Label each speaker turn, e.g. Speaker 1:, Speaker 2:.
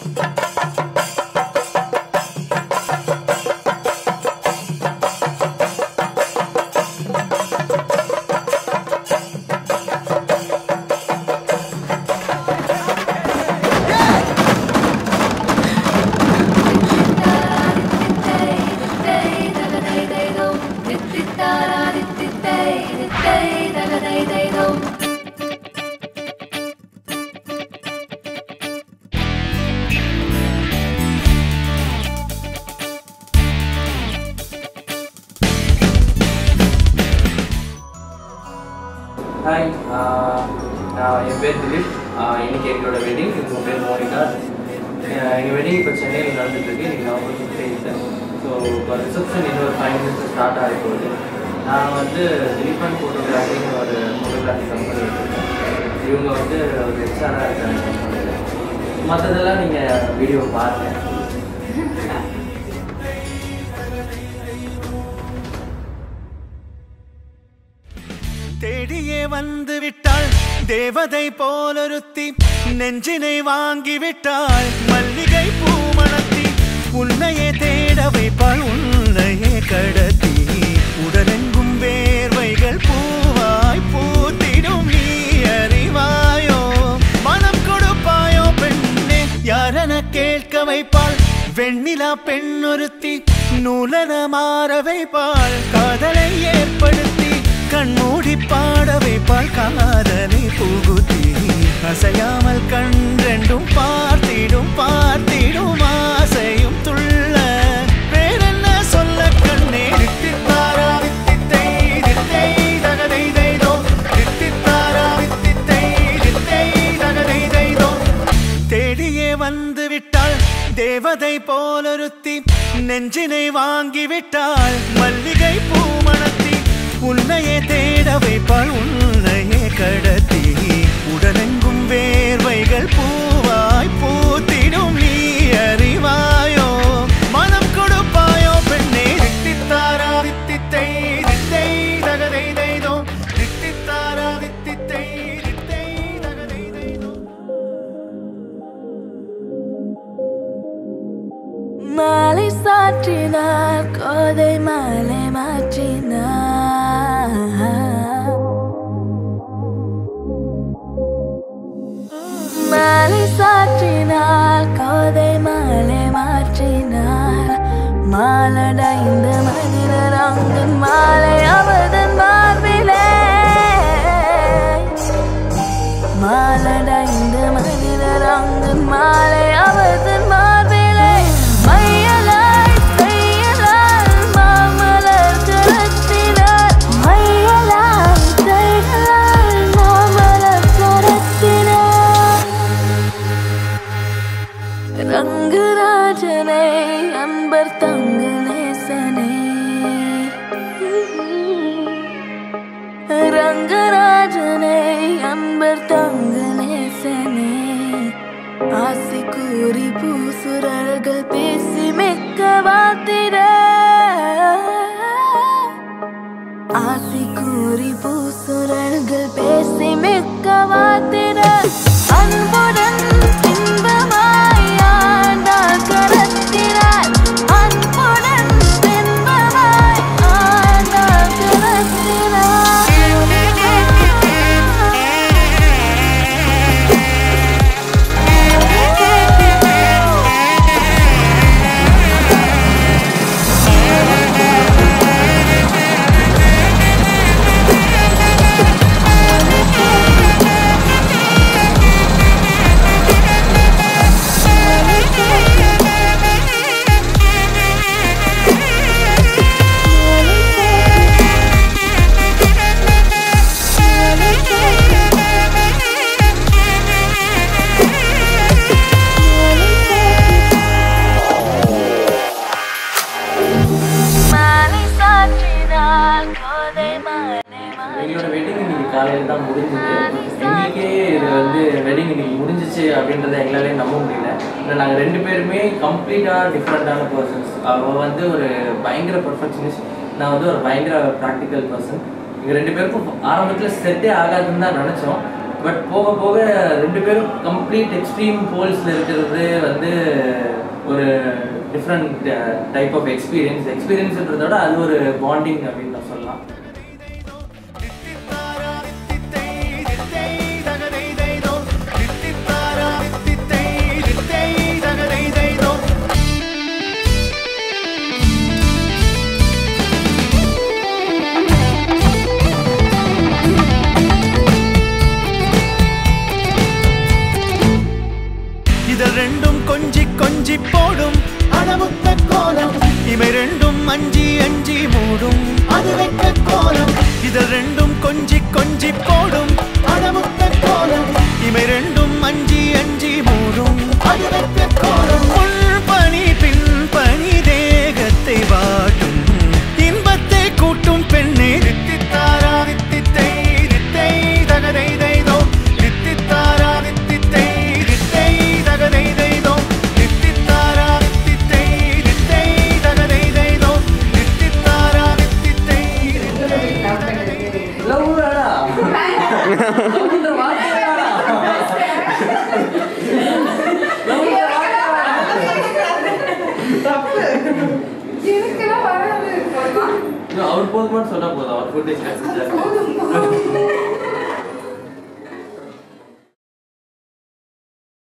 Speaker 1: hi நான் என் பேர் திலீப் ஆஹ் இன்னைக்கு எங்களோட வெட்டிங் எங்கள் பேர் மோனிகா எங்கள் வெட்டிங் இப்போ சென்னையில் நடந்துட்டுருக்கு இன்னைக்கு நவம்பர் ஃபிஃப்டீன்த்து ஸோ இப்போ ரிசப்ஷன் இன்னொரு ஃபைவ் மினிட்ஸ் ஸ்டார்ட் ஆகி போகுது நான் வந்து திலீபன் ஃபோட்டோகிராஃபின்னு ஒரு ஃபோட்டோகிராஃபி கம்பெனி வச்சுருக்கேன் இவங்க வந்து ஒரு ஹெச்ஆராக இருக்காங்க கம்பெனியில் மற்றதெல்லாம் நீங்கள் வீடியோ பாருங்கள்
Speaker 2: தேடியே வந்து விட்டாள் தேவதை போலொருத்தி நெஞ்சினை வாங்கி விட்டாள் மல்லிகை பூமணத்தி உன்னையே தேட வைப்பாள் உன்னையே கடத்தி உடலெங்கும் வேர்வைகள் பூவாய் பூத்திடும் நீ அறிவாயோ மனம் கொடுப்பாயோ பெண்ணே யாரென கேட்க வைப்பாள் வெண்ணிலா பெண்ணொருத்தி நூலன மாற வைப்பாள் காதலை ஏற்படுத்தி கண்மூடி பாட வைப்பாள் காதலை புகுத்தி அசையாமல் கண் ரெண்டும் பார்த்திடும் பார்த்திடும் ஆசையும் துள்ள வேறென்ன சொல்ல கண்ணே தித்தித்தாரா வித்தித்தை தித்தை தகதை தைதோ தித்தித்தாரா வித்தித்தை தித்தை தகதை தைதோ தேடியே வந்து விட்டாள் தேவதை போலொருத்தி நெஞ்சினை வாங்கி விட்டாள் மல்லிகை பூமணத்தி உன்னையே தேட வைப்பாள் உன்னையே கடத்தி உடலெங்கும் வேர்வைகள் பூவாய் பூத்திடும் நீ அறிவாயோ மனம் கொடுப்பாயோ பெண்ணே தித்தித்தாரா தித்தித்தை தித்தை தகதை தைதோ தித்தித்தாரா தித்தித்தை தித்தை தகதை தைதோ
Speaker 3: மாலை சாற்றினார் கோதை மாலை மாற்றினார் மாலை சாற்றினார் கோதை மாலை மாற்றினார் மாலடைந்த மனிதர் அங்கு மாலை அவதன் மார்பிலே மாலடைந்த மனிதர் அங்கு மாலை அவதன் மார்பிலே மையலாய் செய்யலால் மாமலர் கரத்தினார் மையலாய் செய்யலால் மாமலர் கரத்தினார் ரங்கராஜனே அன்பர் தங்கு நேசனே ரங்கராஜனே அன்பர் தங்கு நேசனே ஆசை கூறி பூசுரர்கள் பேசி மெக்க வாத்திட ஆசை கூறி பூசுரர்கள் பேசி மெக்க வாத்திட அன்புடன் இன்பமாய் ஆண்டாள் கரத்தினார் அன்புடன் இன்பமாய் ஆண்டாள் மாலை சாற்றினாள் கோதை மாலை
Speaker 1: எங்களோட வெட்டிங் இன்னைக்கு காலையில் தான் முடிஞ்சுது எங்களுக்கே இது வந்து வெட்டிங் இன்னைக்கு முடிஞ்சிச்சு அப்படின்றத எங்களாலே நம்ப முடியல இல்லை நாங்கள் ரெண்டு பேருமே கம்ப்ளீட்டாக டிஃப்ரெண்ட்டான பர்சன்ஸ் அவள் வந்து ஒரு பயங்கர பர்ஃபெக்ஷனிஸ்ட் நான் வந்து ஒரு பயங்கர ப்ராக்டிக்கல் பர்சன் எங்கள் ரெண்டு பேருக்கும் ஆரம்பத்தில் செட்டே ஆகாதுன்னு தான் நினச்சோம் பட் போக போக ரெண்டு பேரும் கம்ப்ளீட் எக்ஸ்ட்ரீம் போல்ஸில் இருக்கிறது வந்து ஒரு டிஃப்ரெண்ட் டைப் ஆஃப் எக்ஸ்பீரியன்ஸ் எக்ஸ்பீரியன்ஸ்ன்றத விட அது ஒரு பாண்டிங் அப்படின்னு நான் சொல்லலாம்
Speaker 2: இதழ் ரெண்டும் கொஞ்சி கொஞ்சி போடும் அளவுத்த கோலம் இவை ரெண்டும் அஞ்சி அஞ்சி மூடும் அது வைக்க கோலம் இதழ் ரெண்டும் கொஞ்சி கொஞ்சி போடும் அளவுத்த கோலம் இவை ரெண்டும் அஞ்சி அஞ்சி மூடும் அது வைக்க கோலம் முன் பனி பின் பனி தேகத்தை வாட்டும் இன்பத்தை கூட்டும் பெண்ணே தித்தித்தாரா தித்தித்தை தித்தை தகதை தைதோ தித்தித்தாரா தித்தித்தை தித்தை தகதை தைதோ தித்தித்தாரா தித்தித்தை தித்தை தகதை தைதோ தித்தித்தாரா தித்தித்தை
Speaker 1: லவ் வேடா லவ்ன்ற வார்த்தை வேடா லவ்ன்ற வார்த்தை
Speaker 4: எனக்கெல்லாம் வராது
Speaker 1: இன்னும் அவர் போதுமான்னு சொன்னா போதும் அவர் ஃபுட்டேஜ்
Speaker 4: போதும் போதும்